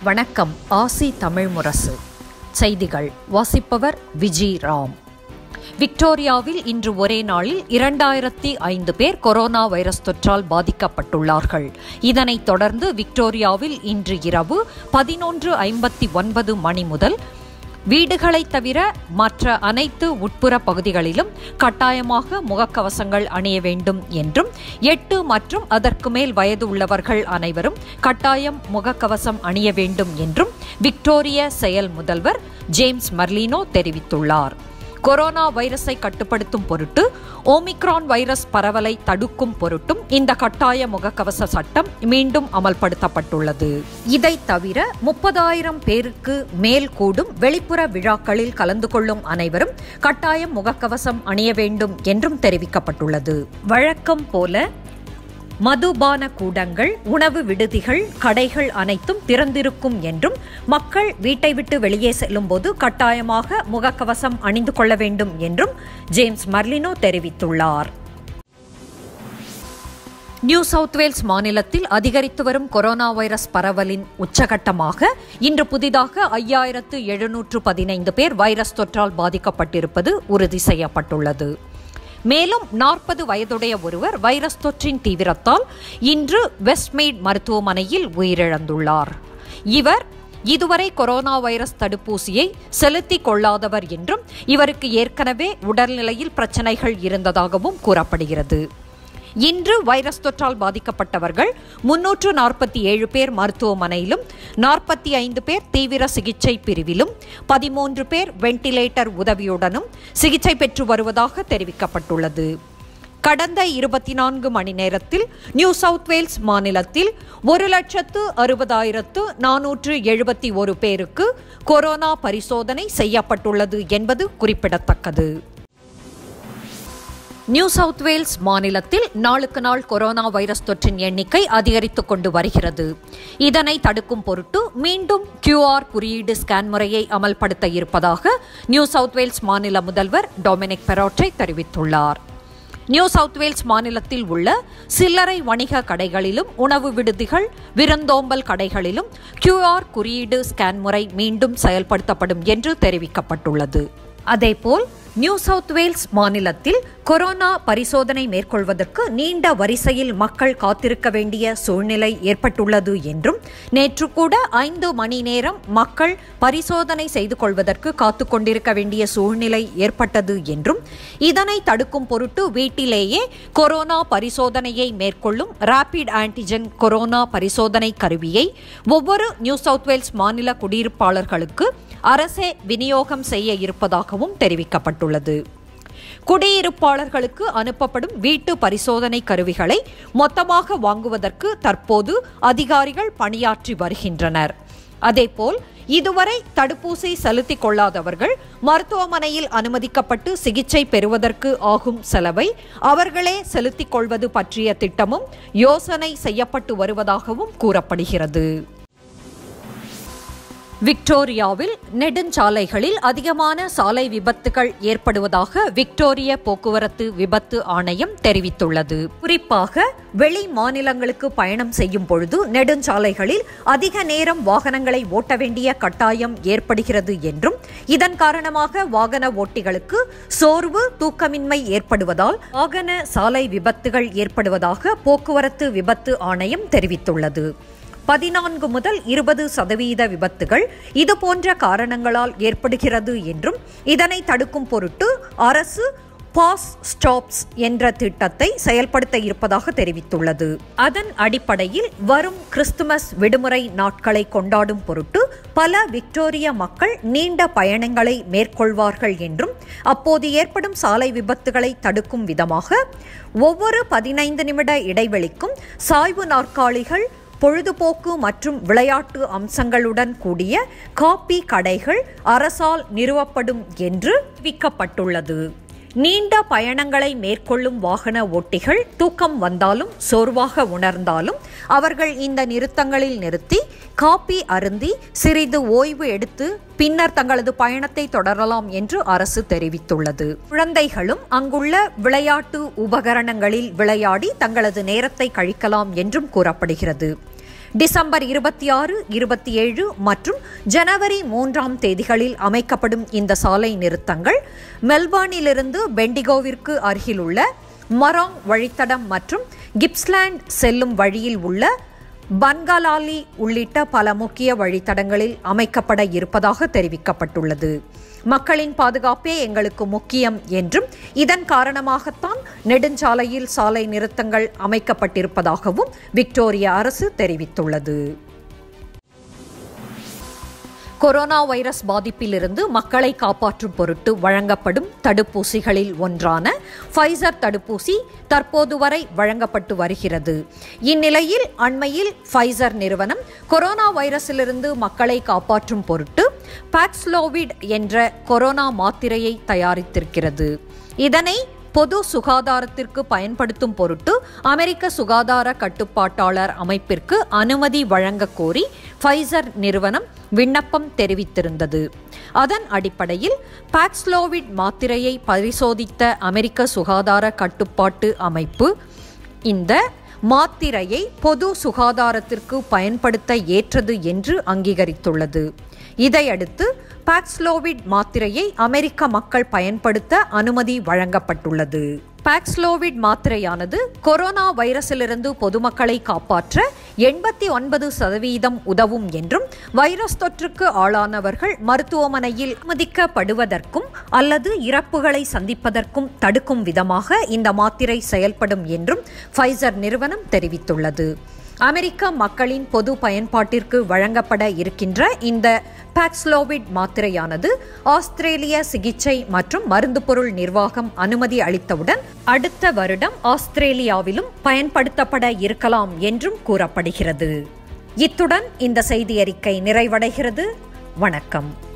வணக்கம் ஆசி தமிழ் முரசு செய்திகள் வாசிப்பவர் விஜி ராம் விக்டோரியாவில் இன்று ஒரே நாளில் இரண்டாயிரத்தி ஐந்து பேர் கொரோனா வைரஸ் தொற்றால் பாதிக்கப்பட்டுள்ளார்கள் இதனைத் தொடர்ந்து விக்டோரியாவில் இன்று இரவு பதினொன்று ஐம்பத்தி ஒன்பது மணி முதல் வீடுகளை தவிர மற்ற அனைத்து உட்புற பகுதிகளிலும் கட்டாயமாக முகக்கவசங்கள் அணிய வேண்டும் என்றும் எட்டு மற்றும் அதற்கு மேல் வயது உள்ளவர்கள் அனைவரும் கட்டாயம் முகக்கவசம் அணிய வேண்டும் என்றும் விக்டோரிய செயல் முதல்வர் ஜேம்ஸ் மர்லினோ தெரிவித்துள்ளார் கொரோனா வைரஸை கட்டுப்படுத்தும் பொருட்டு ஓமிக்ரான் வைரஸ் பரவலை தடுக்கும் பொருட்டும் இந்த கட்டாய முகக்கவச சட்டம் மீண்டும் அமல்படுத்தப்பட்டுள்ளது இதை தவிர முப்பதாயிரம் பேருக்கு மேல் கூடும் வெளிப்புற விழாக்களில் கலந்து கொள்ளும் அனைவரும் கட்டாயம் முகக்கவசம் அணிய வேண்டும் என்றும் தெரிவிக்கப்பட்டுள்ளது வழக்கம் போல மதுபான கூடங்கள் உணவு விடுதிகள் கடைகள் அனைத்தும் திறந்திருக்கும் என்றும் மக்கள் வீட்டை விட்டு வெளியே செல்லும்போது கட்டாயமாக முகக்கவசம் அணிந்து கொள்ள வேண்டும் என்றும் ஜேம்ஸ் மர்லினோ தெரிவித்துள்ளார் நியூ சவுத் வேல்ஸ் மாநிலத்தில் அதிகரித்து வரும் கொரோனா வைரஸ் பரவலின் உச்சகட்டமாக இன்று புதிதாக ஐயாயிரத்து எழுநூற்று பதினைந்து பேர் வைரஸ் தொற்றால் பாதிக்கப்பட்டிருப்பது உறுதி செய்யப்பட்டுள்ளது மேலும் நாற்பது வயதுடைய ஒருவர் வைரஸ் தொற்றின் தீவிரத்தால் இன்று வெஸ்ட்மெய்ட் மருத்துவமனையில் உயிரிழந்துள்ளார் இவர் இதுவரை கொரோனா வைரஸ் தடுப்பூசியை செலுத்திக் கொள்ளாதவர் என்றும் இவருக்கு ஏற்கனவே உடல்நிலையில் பிரச்சனைகள் இருந்ததாகவும் கூறப்படுகிறது இன்று வைரஸ் தொற்றால் பாதிக்கப்பட்டவர்கள் முன்னூற்று நாற்பத்தி ஏழு பேர் மருத்துவமனையிலும் நாற்பத்தி ஐந்து பேர் தீவிர சிகிச்சை பிரிவிலும் பதிமூன்று பேர் வெண்டிலேட்டர் உதவியுடனும் சிகிச்சை பெற்று வருவதாக தெரிவிக்கப்பட்டுள்ளது கடந்த இருபத்தி நான்கு மணி நேரத்தில் நியூ சவுத் வேல்ஸ் மாநிலத்தில் ஒரு லட்சத்து அறுபதாயிரத்து நானூற்று எழுபத்தி ஒரு பேருக்கு கொரோனா பரிசோதனை செய்யப்பட்டுள்ளது என்பது குறிப்பிடத்தக்கது நியூ சவுத் வேல்ஸ் மாநிலத்தில் நாளுக்கு நாள் கொரோனா வைரஸ் தொற்றின் எண்ணிக்கை அதிகரித்துக் கொண்டு வருகிறது இதனை தடுக்கும் பொருட்டு மீண்டும் கியூஆர் குறியீடு ஸ்கேன் முறையை அமல்படுத்த இருப்பதாக நியூ சவுத் வேல்ஸ் மாநில முதல்வர் டொமினிக் பெரோட்டை தெரிவித்துள்ளார் நியூ சவுத் வேல்ஸ் மாநிலத்தில் உள்ள சில்லறை வணிக கடைகளிலும் உணவு விடுதிகள் விருந்தோம்பல் கடைகளிலும் கியூஆர் குறியீடு ஸ்கேன் முறை மீண்டும் செயல்படுத்தப்படும் என்று தெரிவிக்கப்பட்டுள்ளது அதேபோல் நியூ சவுத் வேல்ஸ் மாநிலத்தில் கொரோனா பரிசோதனை மேற்கொள்வதற்கு நீண்ட வரிசையில் மக்கள் காத்திருக்க வேண்டிய சூழ்நிலை ஏற்பட்டுள்ளது என்றும் நேற்று கூட ஐந்து மணி நேரம் மக்கள் பரிசோதனை செய்து கொள்வதற்கு காத்து கொண்டிருக்க வேண்டிய சூழ்நிலை ஏற்பட்டது என்றும் இதனை தடுக்கும் பொருட்டு வீட்டிலேயே கொரோனா பரிசோதனையை மேற்கொள்ளும் ராபிட் ஆன்டிஜென் கொரோனா பரிசோதனை கருவியை ஒவ்வொரு நியூ சவுத் வேல்ஸ் மாநில குடியிருப்பாளர்களுக்கு அரசே விநியோகம் செய்ய இருப்பதாகவும் தெரிவிக்கப்பட்டுள்ளது குடியிருப்பாளர்களுக்கு அனுப்பப்படும் வீட்டு பரிசோதனை கருவிகளை மொத்தமாக வாங்குவதற்கு தற்போது அதிகாரிகள் பணியாற்றி வருகின்றனர் அதேபோல் இதுவரை தடுப்பூசி செலுத்திக் கொள்ளாதவர்கள் மருத்துவமனையில் அனுமதிக்கப்பட்டு சிகிச்சை பெறுவதற்கு ஆகும் செலவை அவர்களே செலுத்திக் கொள்வது பற்றிய திட்டமும் யோசனை செய்யப்பட்டு வருவதாகவும் கூறப்படுகிறது விக்டோரியாவில் நெடுஞ்சாலைகளில் அதிகமான சாலை விபத்துகள் ஏற்படுவதாக விக்டோரிய போக்குவரத்து விபத்து ஆணையம் தெரிவித்துள்ளது குறிப்பாக வெளி மாநிலங்களுக்கு பயணம் செய்யும் பொழுது நெடுஞ்சாலைகளில் அதிக நேரம் வாகனங்களை ஓட்ட வேண்டிய கட்டாயம் ஏற்படுகிறது என்றும் இதன் காரணமாக வாகன ஓட்டிகளுக்கு சோர்வு தூக்கமின்மை ஏற்படுவதால் வாகன சாலை விபத்துகள் ஏற்படுவதாக போக்குவரத்து விபத்து ஆணையம் தெரிவித்துள்ளது பதினான்கு முதல் இருபது சதவீத விபத்துகள் இதுபோன்ற காரணங்களால் ஏற்படுகிறது என்றும் இதனை தடுக்கும் பொருட்டு அரசு பாஸ் ஸ்டாப்ஸ் என்ற திட்டத்தை செயல்படுத்த இருப்பதாக தெரிவித்துள்ளது அதன் அடிப்படையில் வரும் கிறிஸ்துமஸ் விடுமுறை நாட்களை கொண்டாடும் பொருட்டு பல விக்டோரிய மக்கள் நீண்ட பயணங்களை மேற்கொள்வார்கள் என்றும் அப்போது ஏற்படும் சாலை விபத்துகளை தடுக்கும் விதமாக ஒவ்வொரு பதினைந்து நிமிட இடைவெளிக்கும் சாய்வு நாற்காலிகள் பொழுதுபோக்கு மற்றும் விளையாட்டு அம்சங்களுடன் கூடிய காப்பி கடைகள் அரசால் நிறுவப்படும் என்று அறிவிக்கப்பட்டுள்ளது நீண்ட பயணங்களை மேற்கொள்ளும் வாகன ஓட்டிகள் தூக்கம் வந்தாலும் சோர்வாக உணர்ந்தாலும் அவர்கள் இந்த நிறுத்தங்களில் நிறுத்தி காப்பி அருந்தி சிறிது ஓய்வு எடுத்து பின்னர் தங்களது பயணத்தை தொடரலாம் என்று அரசு தெரிவித்துள்ளது குழந்தைகளும் அங்குள்ள விளையாட்டு உபகரணங்களில் விளையாடி தங்களது நேரத்தை கழிக்கலாம் என்றும் கூறப்படுகிறது டிசம்பர் இருபத்தி ஆறு இருபத்தி ஏழு மற்றும் ஜனவரி மூன்றாம் தேதிகளில் அமைக்கப்படும் இந்த சாலை நிறுத்தங்கள் மெல்பர்னிலிருந்து பெண்டிகோவிற்கு அருகிலுள்ள மராங் வழித்தடம் மற்றும் கிப்ஸ்லாண்ட் செல்லும் வழியில் உள்ள பன்கலாலி உள்ளிட்ட பல முக்கிய வழித்தடங்களில் அமைக்கப்பட இருப்பதாக தெரிவிக்கப்பட்டுள்ளது மக்களின் பாதுகாப்பே எங்களுக்கு முக்கியம் என்றும் இதன் காரணமாகத்தான் நெடுஞ்சாலையில் சாலை நிறுத்தங்கள் அமைக்கப்பட்டிருப்பதாகவும் விக்டோரியா அரசு தெரிவித்துள்ளது கொரோனா வைரஸ் பாதிப்பிலிருந்து மக்களை காப்பாற்றும் பொருட்டு வழங்கப்படும் தடுப்பூசிகளில் ஒன்றான ஃபைசர் தடுப்பூசி தற்போது வரை வழங்கப்பட்டு வருகிறது இந்நிலையில் அண்மையில் ஃபைசர் நிறுவனம் கொரோனா வைரஸிலிருந்து மக்களை காப்பாற்றும் பொருட்டு பாக்ஸ்லோவிட் என்ற கொரோனா மாத்திரையை தயாரித்திருக்கிறது இதனை பொது சுகாதாரத்திற்கு பயன்படுத்தும் பொருட்டு அமெரிக்க சுகாதார கட்டுப்பாட்டாளர் அமைப்பிற்கு அனுமதி வழங்க கோரி ஃபைசர் நிறுவனம் விண்ணப்பம் தெரிவித்திருந்தது அதன் அடிப்படையில் பாக்ஸ்லோவிட் மாத்திரையை பரிசோதித்த அமெரிக்க சுகாதார கட்டுப்பாட்டு அமைப்பு இந்த மாத்திரையை பொது சுகாதாரத்திற்கு பயன்படுத்த ஏற்றது என்று அங்கீகரித்துள்ளது இதையடுத்து பாக்ஸ்லோவிட் மாத்திரையை அமெரிக்க மக்கள் பயன்படுத்த அனுமதி வழங்கப்பட்டுள்ளது பாக்ஸ்லோவிட் மாத்திரையானது கொரோனா வைரஸிலிருந்து பொதுமக்களை காப்பாற்ற எண்பத்தி ஒன்பது சதவீதம் உதவும் என்றும் வைரஸ் தொற்றுக்கு ஆளானவர்கள் மருத்துவமனையில் அனுமதிக்கப்படுவதற்கும் அல்லது இறப்புகளை சந்திப்பதற்கும் தடுக்கும் விதமாக இந்த மாத்திரை செயல்படும் என்றும் ஃபைசர் நிறுவனம் தெரிவித்துள்ளது அமெரிக்க மக்களின் பொது பயன்பாட்டிற்கு வழங்கப்பட இருக்கின்ற இந்த பாக்ஸ்லோவிட் மாத்திரையானது ஆஸ்திரேலிய சிகிச்சை மற்றும் மருந்து பொருள் நிர்வாகம் அனுமதி அளித்தவுடன் அடுத்த வருடம் ஆஸ்திரேலியாவிலும் பயன்படுத்தப்பட இருக்கலாம் என்றும் கூறப்படுகிறது இத்துடன் இந்த செய்தி அறிக்கை நிறைவடைகிறது வணக்கம்